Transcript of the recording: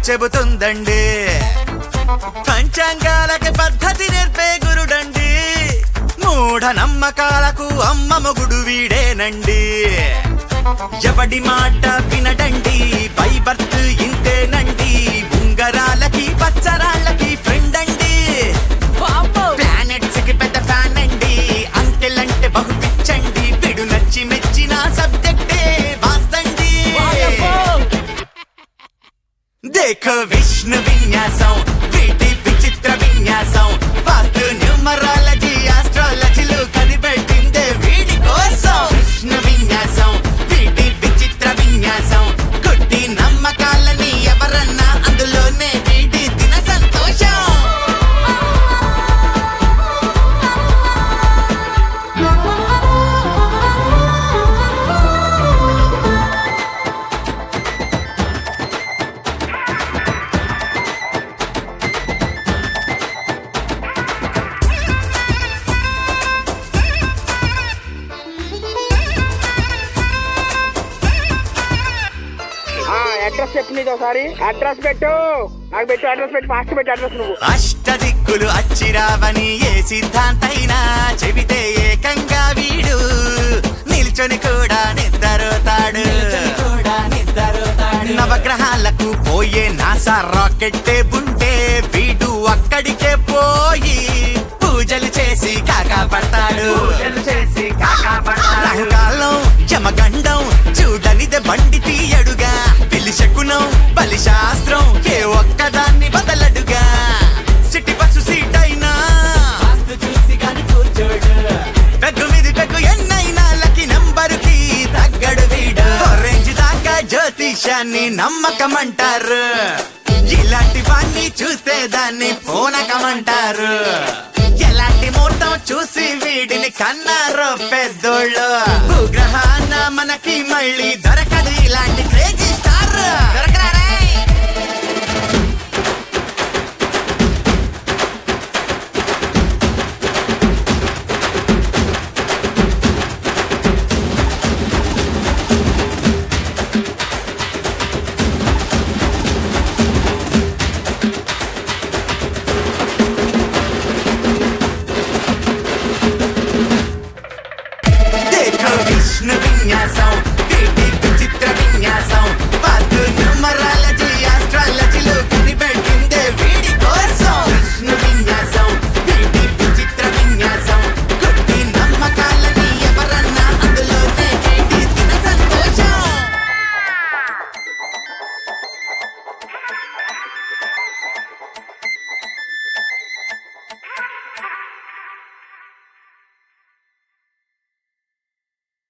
చెబుతుందండి పంచాంగాలకి పద్ధతి నేర్పే గురుడండి మూఢ నమ్మకాలకు అమ్మ మొగుడు వీడేనండి ఎవడి మాట వినడండి బై బర్త్ ఇంతేనండి ఉంగరాలకి పచ్చరాళ్ళకి ఫ్రెండ్ అండి ప్లానెట్స్ కి పెద్ద ఫ్యాన్ అండి అంకెల్ అంటే బహు పిచ్చండి పిడు నచ్చి మెచ్చిన సబ్జెక్టే వాస్తండి దేఖో విష్ణు విన్యాసం వీటి విచిత్ర విన్యాసం వాస్తు న్యూమరాలజీ ఆస్ట్రాలజీలు కనిపెట్టిందే వీడి కోసం విష్ణు విన్యాసం వీటి విచిత్ర విన్యాసం కొట్టి నమ్మకాలని ఎవరన్నా అందులోనే వీడి దిన సంతోషం అడ్రస్ చెప్పు నీది ఒకసారి అడ్రస్ పెట్టు నాకు పెట్టు అడ్రస్ పెట్టు ఫాస్ట్ పెట్టు అడ్రస్ నువ్వు అష్టదిక్కులు అచ్చిరావని ఏ సిద్ధాంతైనా చెబితే ఏకంగా వీడు నిల్చొని కూడా నిద్రతాడు నవగ్రహాలకు పోయే నాసా రాకెట్టే ఉంటే వీడు అక్కడికే పోయి పూజలు చేసి కాకా పడతాడు రాహుకాలం యమగండం చూడనిదే బండి తీయడుగా పిలి శకునం బలి శాస్త్రం ఏ ఒక్కదాన్ని బదలడుగా సిటీ బస్సు సీట్ అయినా చూసి కాని కూర్చోడు పెగ్గు మీద పెగ్గు ఎన్నైనా లకి నంబరుకి తగ్గడు వీడు రేంజ్ దాకా జ్యోతిషాన్ని నమ్మకమంటారు ఇలాంటి వాణ్ణి చూస్తే దాన్ని పూనకమంటారు ఎలాంటి ముహూర్తం చూసి వీడిని కన్నారు పెద్దోళ్ళు భూగ్రహాన మనకి మళ్ళీ దొరకదు ఇలాంటి క్రేజీ స్టార్ దొరకదు